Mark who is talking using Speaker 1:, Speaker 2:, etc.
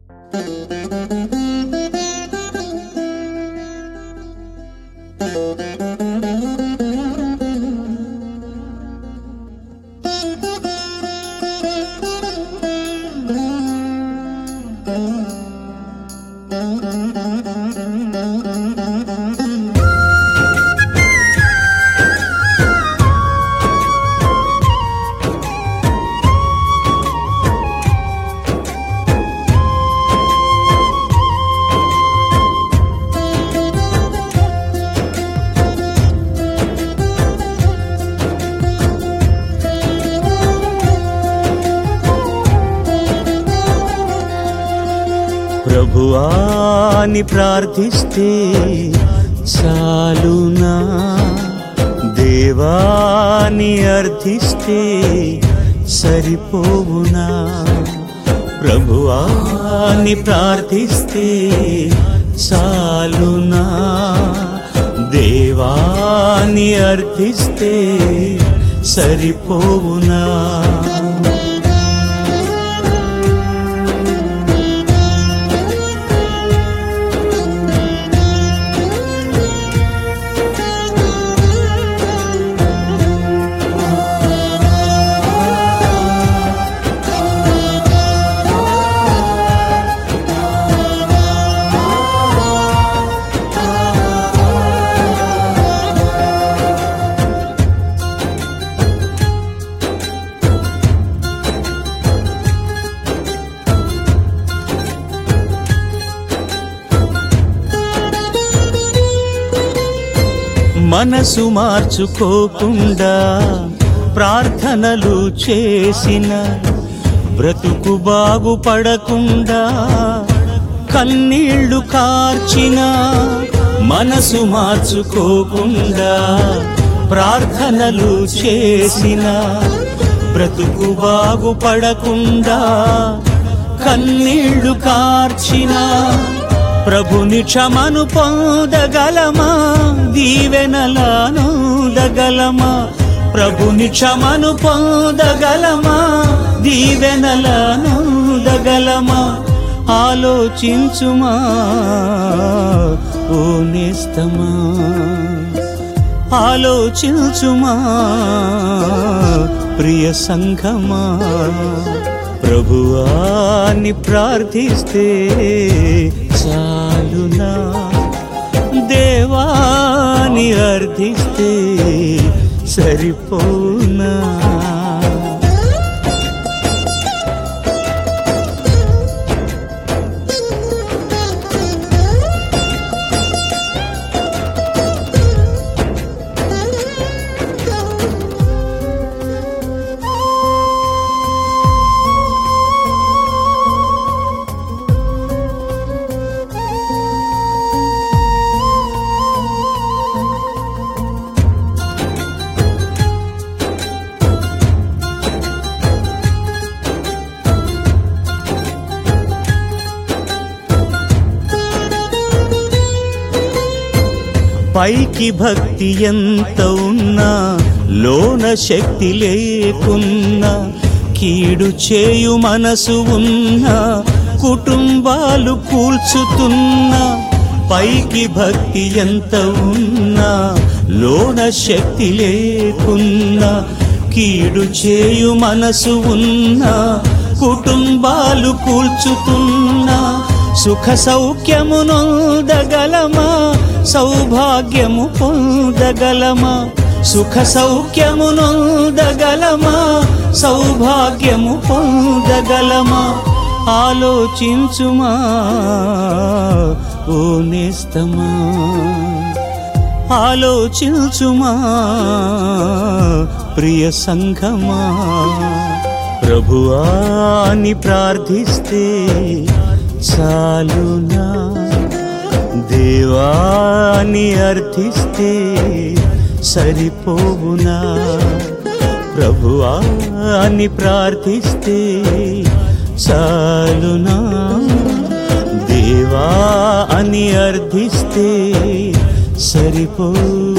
Speaker 1: ప్రభువాని ప్రార్థిస్తే చాలునా దేవాని అర్థిస్తే సరిపోవునా ప్రభువాని ప్రార్థిస్తే చాలునా దేవాని అర్థిస్తే సరిపోవునా మనసు మార్చుకోకుండా ప్రార్థనలు చేసిన బ్రతుకు బాగుపడకుండా కన్నీళ్లు కార్చిన మనసు మార్చుకోకుండా ప్రార్థనలు చేసిన బ్రతుకు బాగుపడకుండా కన్నీళ్లు కార్చిన ప్రభుని క్షమను పొందగలమా దీవెనలానోదగలమా ప్రభుని క్షమను పొందగలమా దీవెనలానోదగలమా ఆలోచించుమా ఓ నేస్తమా ఆలోచించుమా ప్రియ సంఘమా ప్రభువాని ప్రార్థిస్తే చాలునా దేవాని అర్థిస్తే సరిపోనా పైకి భక్తి ఎంత ఉన్నా లోన శక్తి లేకున్నా కీడు చేయు మనసు ఉన్నా కుటుంబాలు కూల్చుతున్నా పైకి భక్తి ఎంత ఉన్నా లోన శక్తి లేకున్నా కీడు చేయు మనసు ఉన్నా కుటుంబాలు కూల్చుతున్నా సుఖ సౌఖ్యమునొందగలమా సౌభాగ్యము పొందగలమా సుఖ సౌఖ్యమునొందగలమా సౌభాగ్యము పొందగలమా ఆలోచించుమా ఓ నేస్తమా ఆలోచించుమా ప్రియ సంఘమా ప్రభువాని ప్రార్థిస్తే చాలునా దేవాని అర్థిస్తే సరిపోవునా ప్రభువాని ప్రార్థిస్తే చాలునా దేవా అని అర్థిస్తే సరిపో